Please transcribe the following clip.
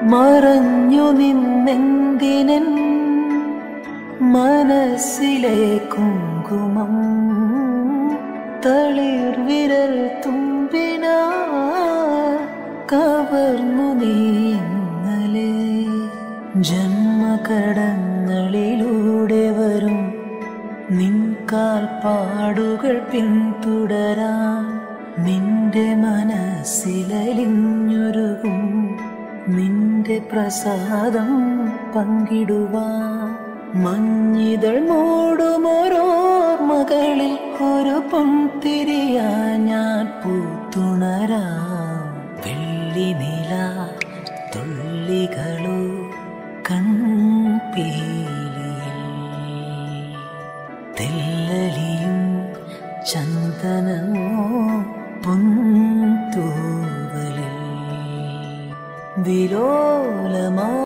മറഞ്ഞു നിന്നെന്തിനൻ മനസ്സിലെ കുങ്കുമം തളിർ വിരൽ തുമ്പിന കവർന്നു നീ ഇന്നലെ ജന്മകടങ്ങളിലൂടെ വരും നിൻകാൽ പാടുകൾ പിന്തുടരാൻ നിന്റെ മനസ്സിലലിഞ്ഞൊരുകും നിന്റെ പ്രസാദം പങ്കിടുവാൻ മഞ്ഞിതൾ മൂടുമോരോർമകളിൽ ഒരു പൊന്തിരിയാ ഞാൻ പൂത്തുണരാം വെള്ളി നില തുള്ളികളോ കൺപീലിയിൽ തെല്ലലിയും ചന്ദനമോ പൊന്തൂവലിൽ വിലോലമാ